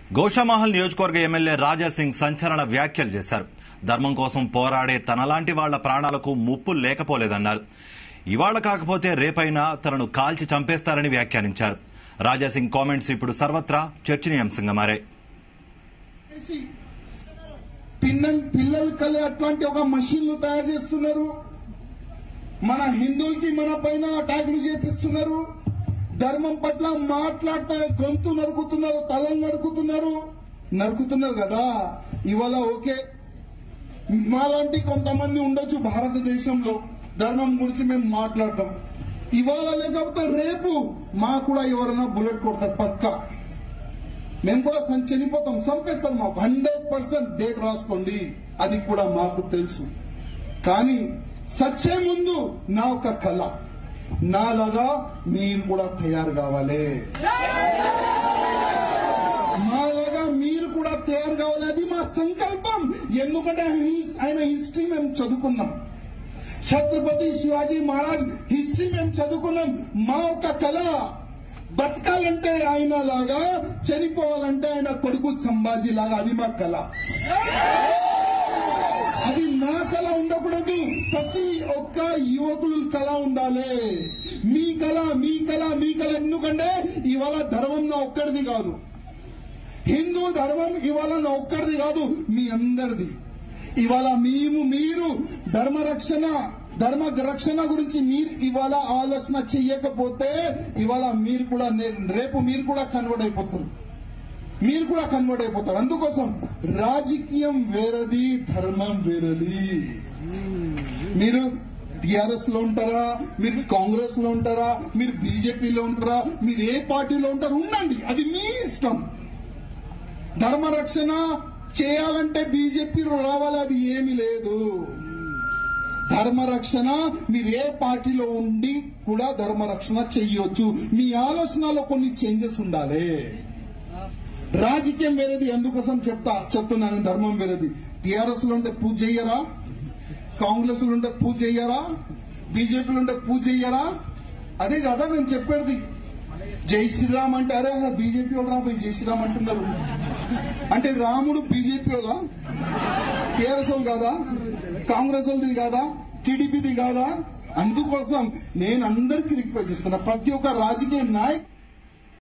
గోషామహల్ నియోజకవర్గ ఎమ్మెల్యే రాజాసింగ్ సంచలన వ్యాఖ్యలు చేశారు ధర్మం కోసం పోరాడే తనలాంటి వాళ్ల ప్రాణాలకు ముప్పు లేకపోలేదన్నారు ఇవాళ కాకపోతే రేపైనా తనను కాల్చి చంపేస్తారని వ్యాఖ్యానించారు రాజాసింగ్ కామెంట్స్ ఇప్పుడు సర్వత్రా చర్చనీయాంశంగా మారాయి చేసి పిల్లలు పిల్లలు కలే అట్లాంటి ఒక మషిన్లు తయారు చేస్తున్నారు మన హిందువులకి మన పైన అటాకులు చేపిస్తున్నారు ధర్మం పట్ల మాట్లాడతా గొంతు నరుకుతున్నారు తలలు నరుకుతున్నారు నరుకుతున్నారు కదా ఇవాళ ఓకే మాలాంటి కొంతమంది ఉండొచ్చు భారతదేశంలో ధర్మం గురించి మేము మాట్లాడతాం ఇవాళ లేకపోతే రేపు మా కూడా ఎవరైనా బుల్లెట్ కొడతారు పక్కా మేము కూడా సం- చనిపోతాం చంపేస్తాం మాకు హండ్రెడ్ పర్సెంట్ డేట్ రాసుకోండి అది కూడా మాకు తెలుసు కానీ సచ్చే ముందు నా ఒక కళ నాలాగా మీరు కూడా తయారు కావాలి మాలాగా మీరు కూడా తయారు కావాలి అది మా సంకల్పం ఎందుకంటే హిస్- ఆయన హిస్టరీ మేము చదువుకున్నాం ఛత్రపతి శివాజీ మహారాజ్ హిస్టరీ మేము చదువుకున్నాం మా ఒక కళ బతకాలంటే ఆయన లాగా చనిపోవాలంటే ఆయన కొడుకు సంభాజీ లాగా అది మా కళ అది నా కళ ఉండకూడదు ప్రతి ఒక్క యువకులు కళ ఉండాలి మీ కళ మీ కళ మీ కళ ఎందుకంటే ఇవాళ ధర్మం నా ఒక్కడిది కాదు హిందూ ధర్మం ఇవాళ నా ఒక్కడిది కాదు మీ అందరిది ఇవాళ మేము మీరు ధర్మ రక్షణ ధర్మ రక్షణ గురించి మీరు ఇవాళ ఆలోచన చెయ్యకపోతే ఇవాళ మీరు కూడా నే- రేపు మీరు కూడా కన్వర్ట్ అయిపోతారు మీరు కూడా కన్వర్ట్ అయిపోతారు అందుకోసం రాజకీయం వేరది ధర్మం వేరది మీరు టిఆర్ఎస్ లో ఉంటారా మీరు కాంగ్రెస్ లో ఉంటారా మీరు బీజేపీలో ఉంటారా మీరు ఏ పార్టీలో ఉంటారు ఉండండి అది మీ ఇష్టం ధర్మ రక్షణ చేయాలంటే బీజేపీలో రావాలి అది ఏమీ లేదు ధర్మ రక్షణ మీరు ఏ పార్టీలో ఉండి కూడా ధర్మ రక్షణ చెయ్యొచ్చు మీ ఆలోచనలో కొన్ని చేంజెస్ ఉండాలి రాజకీయం వేరేది ఎందుకోసం చెప్తా చెప్తున్నాను ధర్మం వేరేది టిఆర్ఎస్ లో ఉంటే పూజ చెయ్యరా కాంగ్రెస్ లో ఉంటే పూజ చెయ్యరా బీజేపీలో ఉంటే పూజ చెయ్యరా అదే కదా నేను చెప్పేది జై శ్రీరామ్ అంటే అరే బీజేపీ వాళ్ళు రాబోయి జై శ్రీరామ్ అంటున్నారు అంటే రాముడు బీజేపీ వాళ్ళ టీఆర్ఎస్ వాళ్ళు కాదా కాంగ్రెస్ వాళ్ళది కాదా టీడీపీది కాదా అందుకోసం నేను అందరికీ రిక్వెస్ట్ చేస్తున్నా ప్రతి ఒక్క రాజకీయ నాయక్